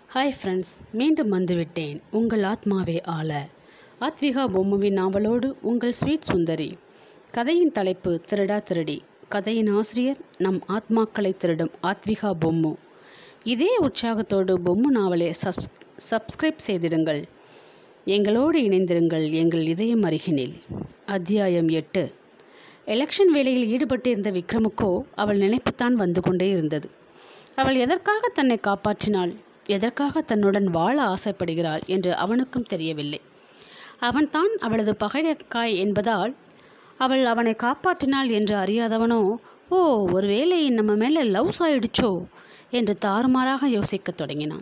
hi friends மீண்டும் வந்துவிட்டேன் உங்கள் ஆத்மாவை ஆள ஆத்விகா பொம்முவின் நாவலோடு உங்கள் ஸ்வீட் சுந்தரி கதையின் தலைப்பு திருடா திருடி கதையின் ஆசிரியர் நம் ஆத்மாக்களை திருடும் ஆத்விகா பொம்மு இதே உற்சாகத்தோடு பொம்மு நாவலை சப்ஸ் சப்ஸ்கிரைப் செய்திடுங்கள் எங்களோடு இணைந்திருங்கள் எங்கள் இதயம் அருகினில் அத்தியாயம் எட்டு எலெக்ஷன் வேலையில் ஈடுபட்டிருந்த விக்ரமுக்கோ அவள் நினைப்புத்தான் வந்து கொண்டே இருந்தது அவள் எதற்காக தன்னை காப்பாற்றினாள் எதற்காக தன்னுடன் வாழ ஆசைப்படுகிறாள் என்று அவனுக்கும் தெரியவில்லை அவன்தான் அவளது பகையக்காய் என்பதால் அவள் அவனை காப்பாற்றினாள் என்று அறியாதவனோ ஓ ஒருவேளை நம்ம மேலே லவ்ஸ் ஆயிடுச்சோ என்று தாறுமாறாக யோசிக்கத் தொடங்கினான்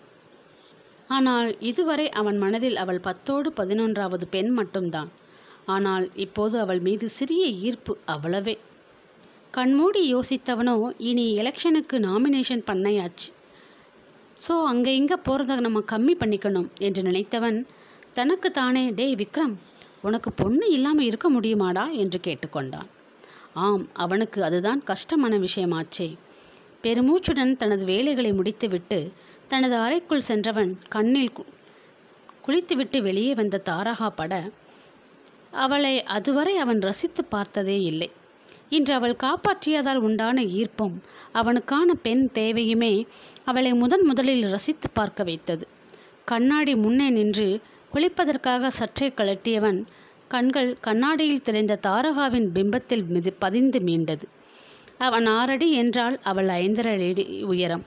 ஆனால் இதுவரை அவன் மனதில் அவள் பத்தோடு பதினொன்றாவது பெண் மட்டும்தான் ஆனால் இப்போது அவள் மீது சிறிய ஈர்ப்பு அவ்வளவே கண்மூடி யோசித்தவனோ இனி எலெக்ஷனுக்கு நாமினேஷன் பண்ணையாச்சு ஸோ அங்கே இங்கே போகிறத நம்ம கம்மி பண்ணிக்கணும் என்று நினைத்தவன் தனக்கு தானே டேய் விக்ரம் உனக்கு பொண்ணு இல்லாமல் இருக்க முடியுமாடா என்று கேட்டுக்கொண்டான் ஆம் அவனுக்கு அதுதான் கஷ்டமான விஷயமாச்சே பெருமூச்சுடன் தனது வேலைகளை முடித்துவிட்டு தனது அறைக்குள் சென்றவன் கண்ணில் கு- குளித்துவிட்டு வெளியே வந்த தாரகா பட அவளை அதுவரை அவன் ரசித்து பார்த்ததே இல்லை இன்று அவள் காப்பாற்றியதால் உண்டான ஈர்ப்பும் அவனுக்கான பெண் தேவையுமே அவளை முதன் முதலில் ரசித்து பார்க்க வைத்தது கண்ணாடி முன்னே நின்று குளிப்பதற்காக சற்றே கழட்டியவன் கண்கள் கண்ணாடியில் தெரிந்த தாரகாவின் பிம்பத்தில் மிதி பதிந்து மீண்டது அவன் ஆறடி என்றால் அவள் ஐந்தரை அடி உயரம்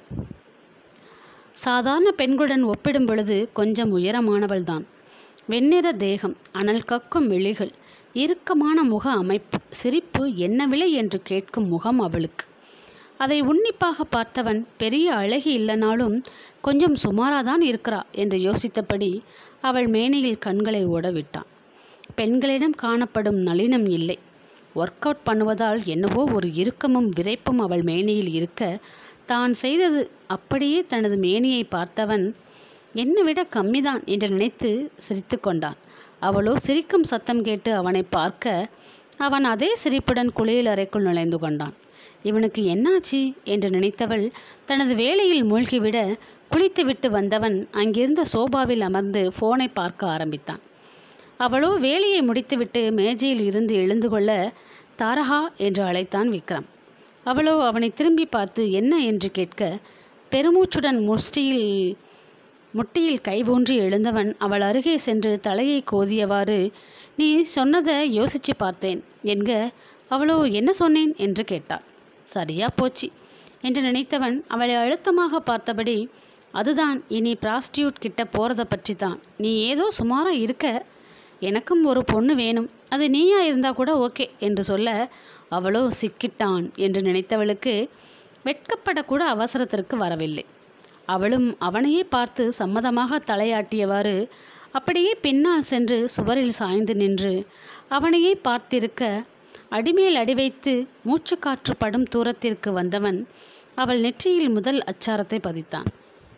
சாதாரண பெண்களுடன் ஒப்பிடும் பொழுது கொஞ்சம் உயரமானவள்தான் வெண்ணிற தேகம் அனல் கக்கும் விழிகள் இறுக்கமான முக அமைப்பு சிரிப்பு என்ன விலை என்று கேட்கும் முகம் அவளுக்கு அதை உன்னிப்பாக பார்த்தவன் பெரிய அழகி இல்லைனாலும் கொஞ்சம் சுமாராதான் இருக்கிறா என்று யோசித்தபடி அவள் மேனையில் கண்களை ஓட விட்டான் பெண்களிடம் காணப்படும் நளினம் இல்லை ஒர்க் அவுட் பண்ணுவதால் என்னவோ ஒரு இறுக்கமும் விரைப்பும் அவள் மேனியில் இருக்க தான் செய்தது அப்படியே தனது மேனியை பார்த்தவன் என்னை விட கம்மிதான் என்று நினைத்து சிரித்து கொண்டான் அவளோ சிரிக்கும் சத்தம் கேட்டு அவனை பார்க்க அவன் அதே சிரிப்புடன் குளியல் அறைக்குள் நுழைந்து கொண்டான் இவனுக்கு என்னாச்சு என்று நினைத்தவள் தனது வேலையில் மூழ்கிவிட குளித்துவிட்டு வந்தவன் அங்கிருந்த சோபாவில் அமர்ந்து ஃபோனை பார்க்க ஆரம்பித்தான் அவளோ வேலையை முடித்துவிட்டு மேஜையில் இருந்து எழுந்து கொள்ள தாரகா என்று அழைத்தான் விக்ரம் அவளோ அவனை திரும்பி பார்த்து என்ன என்று கேட்க பெருமூச்சுடன் முஷ்டியில் முட்டியில் கை ஊன்றி எழுந்தவன் அவள் அருகே சென்று தலையை கோதியவாறு நீ சொன்னதை யோசிச்சு பார்த்தேன் என்க அவளோ என்ன சொன்னேன் என்று கேட்டாள் சரியா போச்சு என்று நினைத்தவன் அவளை அழுத்தமாக பார்த்தபடி அதுதான் இனி பிராஸ்டியூட் கிட்ட போகிறத பற்றி தான் நீ ஏதோ சுமாரா இருக்க எனக்கும் ஒரு பொண்ணு வேணும் அது நீயா இருந்தா கூட ஓகே என்று சொல்ல அவளோ சிக்கிட்டான் என்று நினைத்தவளுக்கு வெட்கப்படக்கூட அவசரத்திற்கு வரவில்லை அவளும் அவனையே பார்த்து சம்மதமாக தலையாட்டியவாறு அப்படியே பின்னால் சென்று சுவரில் சாய்ந்து நின்று அவனையே பார்த்திருக்க அடிமேல் அடி வைத்து மூச்சுக்காற்று படும் தூரத்திற்கு வந்தவன் அவள் நெற்றியில் முதல் அச்சாரத்தை பதித்தான்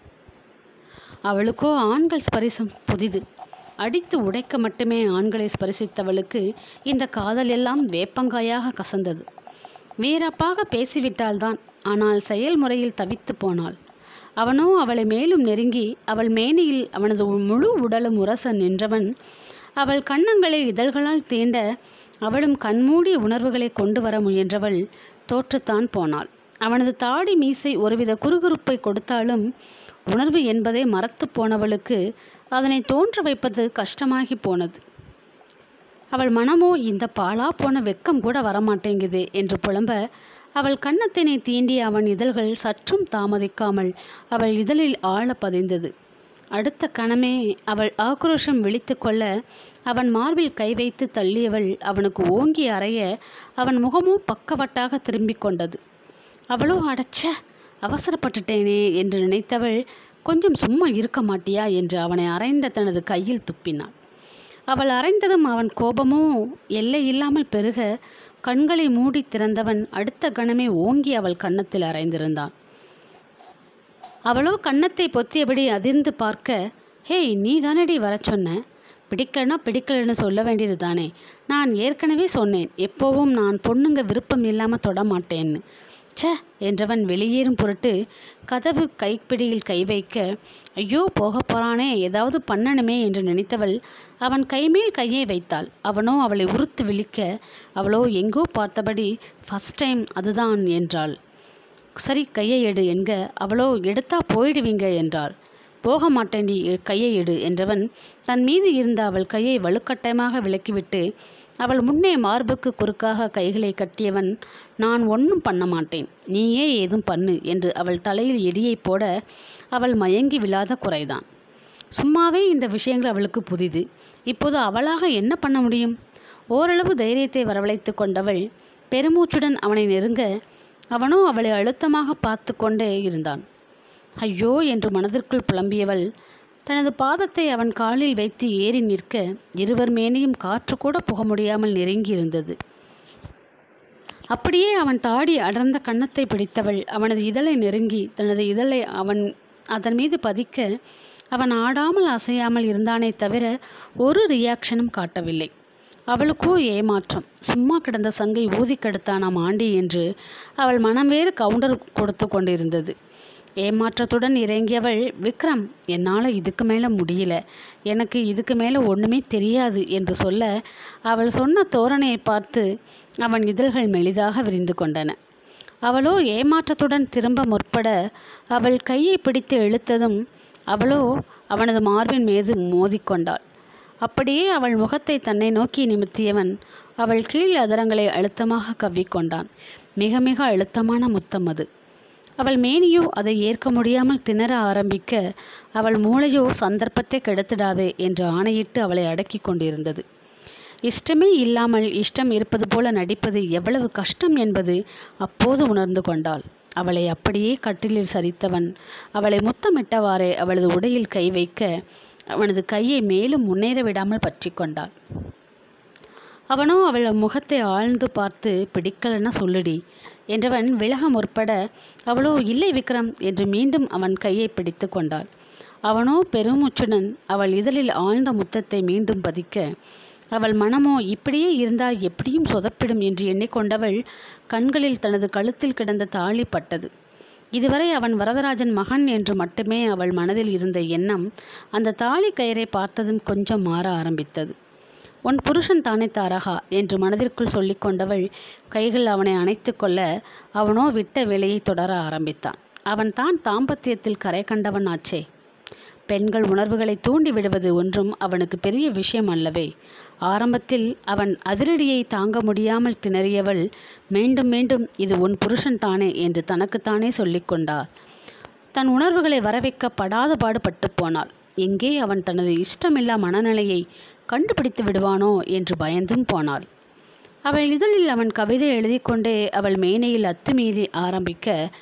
அவளுக்கோ ஆண்கள் ஸ்பரிசம் புதிது அடித்து உடைக்க மட்டுமே ஆண்களை ஸ்பரிசித்தவளுக்கு இந்த காதல் எல்லாம் வேப்பங்காயாக கசந்தது வீரப்பாக பேசிவிட்டால்தான் ஆனால் செயல்முறையில் தவித்து போனாள் அவனோ அவளை மேலும் நெருங்கி அவள் மேனியில் அவனது முழு உடலும் உரச நின்றவன் அவள் கன்னங்களை இதழ்களால் தீண்ட அவளும் கண்மூடி உணர்வுகளை கொண்டு வர முயன்றவள் தோற்றுத்தான் போனாள் அவனது தாடி மீசை ஒருவித குறுகுறுப்பை கொடுத்தாலும் உணர்வு என்பதை மறத்து போனவளுக்கு அதனை தோன்ற வைப்பது கஷ்டமாகி போனது அவள் மனமோ இந்த பாழா போன வெக்கம் கூட வரமாட்டேங்குது என்று புலம்ப அவள் கன்னத்தினை தீண்டிய அவன் இதழ்கள் சற்றும் தாமதிக்காமல் அவள் இதழில் ஆழ பதிந்தது அடுத்த கணமே அவள் ஆக்ரோஷம் விழித்து கொள்ள அவன் மார்பில் கை வைத்து தள்ளியவள் அவனுக்கு ஓங்கி அறைய அவன் முகமோ பக்கவட்டாக திரும்பிக் கொண்டது அவளோ அடைச்ச அவசரப்பட்டுட்டேனே என்று நினைத்தவள் கொஞ்சம் சும்மா இருக்க மாட்டியா என்று அவனை அரைந்த தனது கையில் துப்பினாள் அவள் அரைந்ததும் அவன் கோபமோ எல்லை இல்லாமல் பெருக கண்களை மூடி திறந்தவன் அடுத்த கணமே ஓங்கி அவள் கன்னத்தில் அரைந்திருந்தான் அவளோ கன்னத்தை பொத்தியபடி அதிர்ந்து பார்க்க ஹேய் நீ தானடி வர சொன்ன பிடிக்கலனா பிடிக்கலன்னு சொல்ல வேண்டியது தானே நான் ஏற்கனவே சொன்னேன் எப்போவும் நான் பொண்ணுங்க விருப்பம் இல்லாமல் தொட மாட்டேன்னு ச்சே என்றவன் வெளியேறும் பொருட்டு கதவு கைப்பிடியில் கை வைக்க ஐயோ போகப் போறானே ஏதாவது பண்ணணுமே என்று நினைத்தவள் அவன் கைமேல் கையை வைத்தாள் அவனோ அவளை உறுத்து விழிக்க அவளோ எங்கோ பார்த்தபடி ஃபஸ்ட் டைம் அதுதான் என்றாள் சரி கையை எடு என்க அவளோ எடுத்தா போயிடுவீங்க என்றாள் போக மாட்டேன் நீ கையை எடு என்றவன் தன் மீது இருந்த அவள் கையை வலுக்கட்டாயமாக விலக்கிவிட்டு அவள் முன்னே மார்புக்கு குறுக்காக கைகளை கட்டியவன் நான் ஒன்றும் பண்ண மாட்டேன் நீயே ஏதும் பண்ணு என்று அவள் தலையில் எடியை போட அவள் மயங்கி விழாத குறைதான் சும்மாவே இந்த விஷயங்கள் அவளுக்கு புதிது இப்போது அவளாக என்ன பண்ண முடியும் ஓரளவு தைரியத்தை வரவழைத்து கொண்டவள் பெருமூச்சுடன் அவனை நெருங்க அவனோ அவளை அழுத்தமாக பார்த்து கொண்டே இருந்தான் ஐயோ என்று மனதிற்குள் புலம்பியவள் தனது பாதத்தை அவன் காலில் வைத்து ஏறி நிற்க இருவர் மேனியும் காற்று கூட புக முடியாமல் நெருங்கி இருந்தது அப்படியே அவன் தாடி அடர்ந்த கன்னத்தை பிடித்தவள் அவனது இதழை நெருங்கி தனது இதழை அவன் அதன் மீது பதிக்க அவன் ஆடாமல் அசையாமல் இருந்தானே தவிர ஒரு ரியாக்ஷனும் காட்டவில்லை அவளுக்கோ ஏமாற்றம் சும்மா கிடந்த சங்கை ஊதி கெடுத்தானாம் ஆண்டி என்று அவள் மனம் வேறு கவுண்டர் கொடுத்து கொண்டிருந்தது ஏமாற்றத்துடன் இறங்கியவள் விக்ரம் என்னால் இதுக்கு மேலே முடியல எனக்கு இதுக்கு மேலே ஒன்றுமே தெரியாது என்று சொல்ல அவள் சொன்ன தோரணையை பார்த்து அவன் இதழ்கள் மெலிதாக விரிந்து கொண்டன அவளோ ஏமாற்றத்துடன் திரும்ப முற்பட அவள் கையை பிடித்து இழுத்ததும் அவளோ அவனது மார்பின் மீது மோதிக்கொண்டாள் அப்படியே அவள் முகத்தை தன்னை நோக்கி நிமித்தியவன் அவள் கீழ் அதரங்களை அழுத்தமாக கவ்விக்கொண்டான் மிக மிக அழுத்தமான முத்தம் அது அவள் மேனியோ அதை ஏற்க முடியாமல் திணற ஆரம்பிக்க அவள் மூளையோ சந்தர்ப்பத்தை கெடுத்திடாதே என்று ஆணையிட்டு அவளை அடக்கி கொண்டிருந்தது இஷ்டமே இல்லாமல் இஷ்டம் இருப்பது போல நடிப்பது எவ்வளவு கஷ்டம் என்பது அப்போது உணர்ந்து கொண்டாள் அவளை அப்படியே கட்டிலில் சரித்தவன் அவளை முத்தமிட்டவாறே அவளது உடையில் கை வைக்க அவனது கையை மேலும் முன்னேற விடாமல் பற்றி கொண்டாள் அவனோ அவள் முகத்தை ஆழ்ந்து பார்த்து பிடிக்கலன்னா சொல்லுடி என்றவன் விலக முற்பட அவளோ இல்லை விக்ரம் என்று மீண்டும் அவன் கையை பிடித்து கொண்டாள் அவனோ பெருமூச்சுடன் அவள் இதழில் ஆழ்ந்த முத்தத்தை மீண்டும் பதிக்க அவள் மனமோ இப்படியே இருந்தால் எப்படியும் சொதப்பிடும் என்று எண்ணிக்கொண்டவள் கண்களில் தனது கழுத்தில் கிடந்த தாலி பட்டது இதுவரை அவன் வரதராஜன் மகன் என்று மட்டுமே அவள் மனதில் இருந்த எண்ணம் அந்த தாலி கயிறை பார்த்ததும் கொஞ்சம் மாற ஆரம்பித்தது உன் புருஷன் தானே தாரகா என்று மனதிற்குள் சொல்லிக்கொண்டவள் கைகள் அவனை அணைத்து கொள்ள அவனோ விட்ட வேலையை தொடர ஆரம்பித்தான் அவன் தான் தாம்பத்தியத்தில் கரை கண்டவன் ஆச்சே பெண்கள் உணர்வுகளை தூண்டி விடுவது ஒன்றும் அவனுக்கு பெரிய விஷயம் அல்லவே ஆரம்பத்தில் அவன் அதிரடியை தாங்க முடியாமல் திணறியவள் மீண்டும் மீண்டும் இது உன் புருஷன் தானே என்று தனக்குத்தானே சொல்லிக்கொண்டாள் தன் உணர்வுகளை வரவைக்க படாத பாடுபட்டு போனாள் எங்கே அவன் தனது இஷ்டமில்லா மனநிலையை கண்டுபிடித்து விடுவானோ என்று பயந்தும் போனாள் அவள் இதழில் அவன் கவிதை எழுதி கொண்டே அவள் மேனையில் அத்துமீறி ஆரம்பிக்க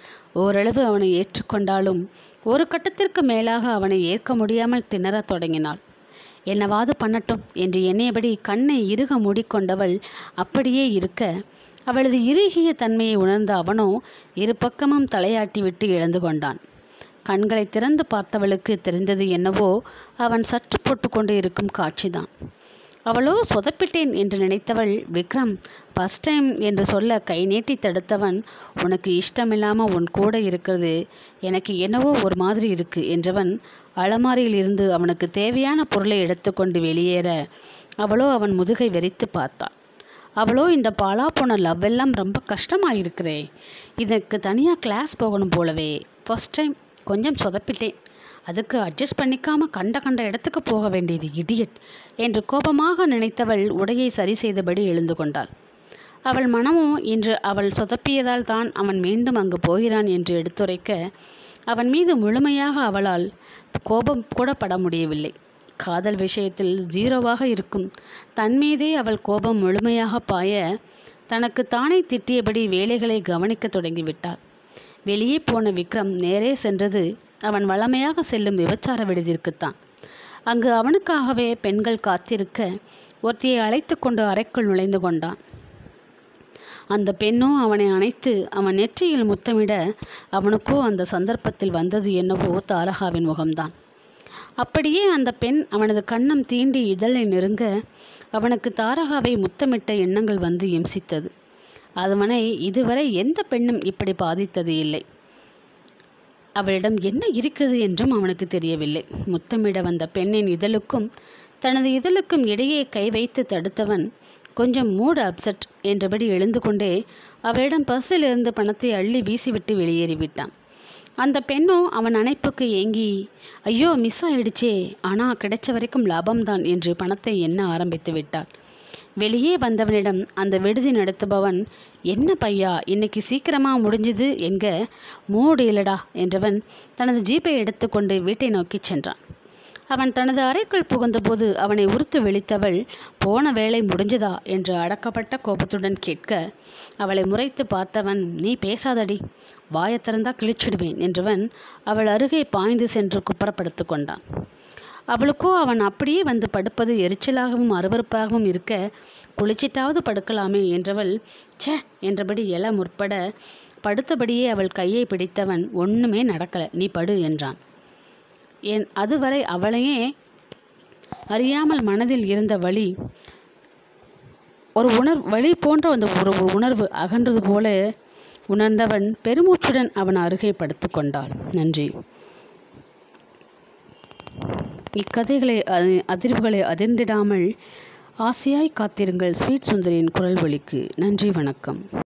ஓரளவு அவனை ஏற்றுக்கொண்டாலும் ஒரு கட்டத்திற்கு மேலாக அவனை ஏற்க முடியாமல் திணறத் தொடங்கினாள் என்னவாது பண்ணட்டும் என்று எண்ணியபடி கண்ணை இறுக மூடிக்கொண்டவள் அப்படியே இருக்க அவளது இறுகிய தன்மையை உணர்ந்த அவனோ இரு பக்கமும் தலையாட்டி விட்டு இழந்து கொண்டான் கண்களை திறந்து பார்த்தவளுக்கு தெரிந்தது என்னவோ அவன் சற்று போட்டுக்கொண்டு இருக்கும் காட்சிதான் அவளோ சொதப்பிட்டேன் என்று நினைத்தவள் விக்ரம் ஃபஸ்ட் டைம் என்று சொல்ல கை நீட்டி தடுத்தவன் உனக்கு இஷ்டமில்லாமல் உன் கூட இருக்கிறது எனக்கு என்னவோ ஒரு மாதிரி இருக்கு என்றவன் அலமாரியில் இருந்து அவனுக்கு தேவையான பொருளை எடுத்துக்கொண்டு வெளியேற அவளோ அவன் முதுகை வெறித்து பார்த்தாள் அவளோ இந்த பாலா போன லவ் எல்லாம் ரொம்ப கஷ்டமாக இருக்கிறே இதற்கு தனியாக கிளாஸ் போகணும் போலவே ஃபஸ்ட் டைம் கொஞ்சம் சொதப்பிட்டேன் அதுக்கு அட்ஜஸ்ட் பண்ணிக்காம கண்ட கண்ட இடத்துக்கு போக வேண்டியது இடியட் என்று கோபமாக நினைத்தவள் உடையை சரி செய்தபடி எழுந்து கொண்டாள் அவள் மனமோ இன்று அவள் சொதப்பியதால் தான் அவன் மீண்டும் அங்கு போகிறான் என்று எடுத்துரைக்க அவன் மீது முழுமையாக அவளால் கோபம் கூட பட முடியவில்லை காதல் விஷயத்தில் ஜீரோவாக இருக்கும் தன் மீதே அவள் கோபம் முழுமையாக பாய தனக்கு தானே திட்டியபடி வேலைகளை கவனிக்க தொடங்கிவிட்டாள் வெளியே போன விக்ரம் நேரே சென்றது அவன் வளமையாக செல்லும் விபச்சார விடுதிற்குத்தான் அங்கு அவனுக்காகவே பெண்கள் காத்திருக்க ஒருத்தியை அழைத்து கொண்டு அறைக்குள் நுழைந்து கொண்டான் அந்த பெண்ணோ அவனை அணைத்து அவன் நெற்றியில் முத்தமிட அவனுக்கோ அந்த சந்தர்ப்பத்தில் வந்தது என்னவோ தாரகாவின் முகம்தான் அப்படியே அந்த பெண் அவனது கன்னம் தீண்டி இதழை நெருங்க அவனுக்கு தாரகாவை முத்தமிட்ட எண்ணங்கள் வந்து இம்சித்தது அவனை இதுவரை எந்த பெண்ணும் இப்படி பாதித்தது இல்லை அவளிடம் என்ன இருக்கிறது என்றும் அவனுக்கு தெரியவில்லை முத்தமிட வந்த பெண்ணின் இதழுக்கும் தனது இதழுக்கும் இடையே கை வைத்து தடுத்தவன் கொஞ்சம் மூடு அப்செட் என்றபடி எழுந்து கொண்டே அவளிடம் பர்சில் இருந்து பணத்தை அள்ளி வீசிவிட்டு வெளியேறிவிட்டான் அந்த பெண்ணோ அவன் அணைப்புக்கு ஏங்கி ஐயோ மிஸ் ஆயிடுச்சே ஆனால் கிடைச்ச வரைக்கும் லாபம்தான் என்று பணத்தை எண்ண ஆரம்பித்து விட்டாள் வெளியே வந்தவனிடம் அந்த விடுதி நடத்துபவன் என்ன பையா இன்னைக்கு சீக்கிரமா முடிஞ்சுது என்க மூடு இல்லடா என்றவன் தனது ஜீப்பை எடுத்துக்கொண்டு வீட்டை நோக்கி சென்றான் அவன் தனது அறைக்குள் புகுந்தபோது அவனை உறுத்து விழித்தவள் போன வேலை முடிஞ்சதா என்று அடக்கப்பட்ட கோபத்துடன் கேட்க அவளை முறைத்து பார்த்தவன் நீ பேசாதடி வாயை திறந்தா கிழிச்சிடுவேன் என்றவன் அவள் அருகே பாய்ந்து சென்று குப்புறப்படுத்து கொண்டான் அவளுக்கோ அவன் அப்படியே வந்து படுப்பது எரிச்சலாகவும் அருவருப்பாகவும் இருக்க குளிச்சிட்டாவது படுக்கலாமே என்றவள் ச்சே என்றபடி எழ முற்பட படுத்தபடியே அவள் கையை பிடித்தவன் ஒன்றுமே நடக்கலை நீ படு என்றான் என் அதுவரை அவளையே அறியாமல் மனதில் இருந்த வழி ஒரு உணர் வழி போன்ற அந்த ஒரு ஒரு உணர்வு அகன்றது போல உணர்ந்தவன் பெருமூச்சுடன் அவன் அருகே படுத்து கொண்டாள் நன்றி இக்கதைகளை அ- அதிர்வுகளை அதிர்ந்திடாமல் ஆசையாய் காத்திருங்கள் ஸ்வீட் சுந்தரியின் குரல் வழிக்கு நன்றி வணக்கம்